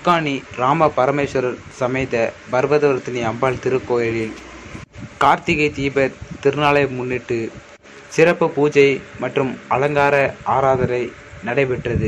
முக்காணி ராம பரமேஸ்வரர் சமேத பர்வதவர்த்தினி அம்பாள் திருக்கோயிலில் கார்த்திகை தீப திருநாளை முன்னிட்டு சிறப்பு பூஜை மற்றும் அலங்கார ஆராதனை நடைபெற்றது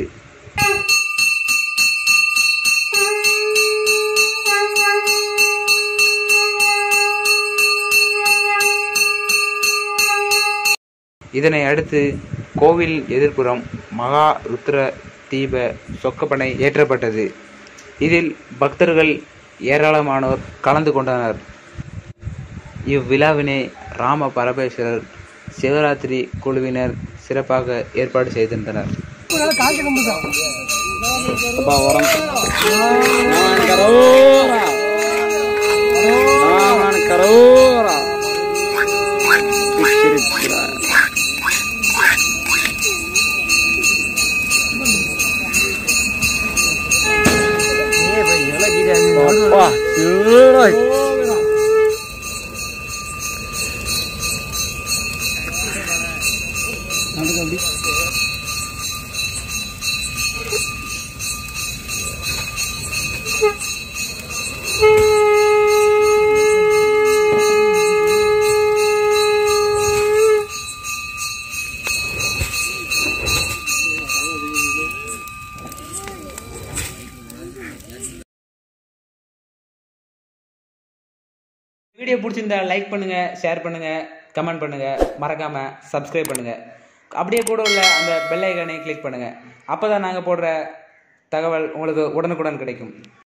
இதனை அடுத்து கோவில் எதிர்ப்புறம் மகா ருத்ர தீப சொக்கப்பனை ஏற்றப்பட்டது இதில் பக்தர்கள் ஏராளமானோர் கலந்து கொண்டனர் இவ்விழாவினை ராம பரமேஸ்வரர் சிவராத்திரி குழுவினர் சிறப்பாக ஏற்பாடு செய்திருந்தனர் அப்பா வரம் நாராயண கரோரா நாராயண கரோரா விச்சிருக்கிறார் அப்பா சூராய் அப்படி வீடியோ பிடிச்சிருந்தா லைக் பண்ணுங்க ஷேர் பண்ணுங்க கமெண்ட் பண்ணுங்க மறக்காம சப்ஸ்கிரைப் பண்ணுங்க அப்படியே கூட உள்ள அந்த பெல் ஐக்கானை கிளிக் பண்ணுங்க அப்பதான் நாங்க போடுற தகவல் உங்களுக்கு உடனுக்குடன் கிடைக்கும்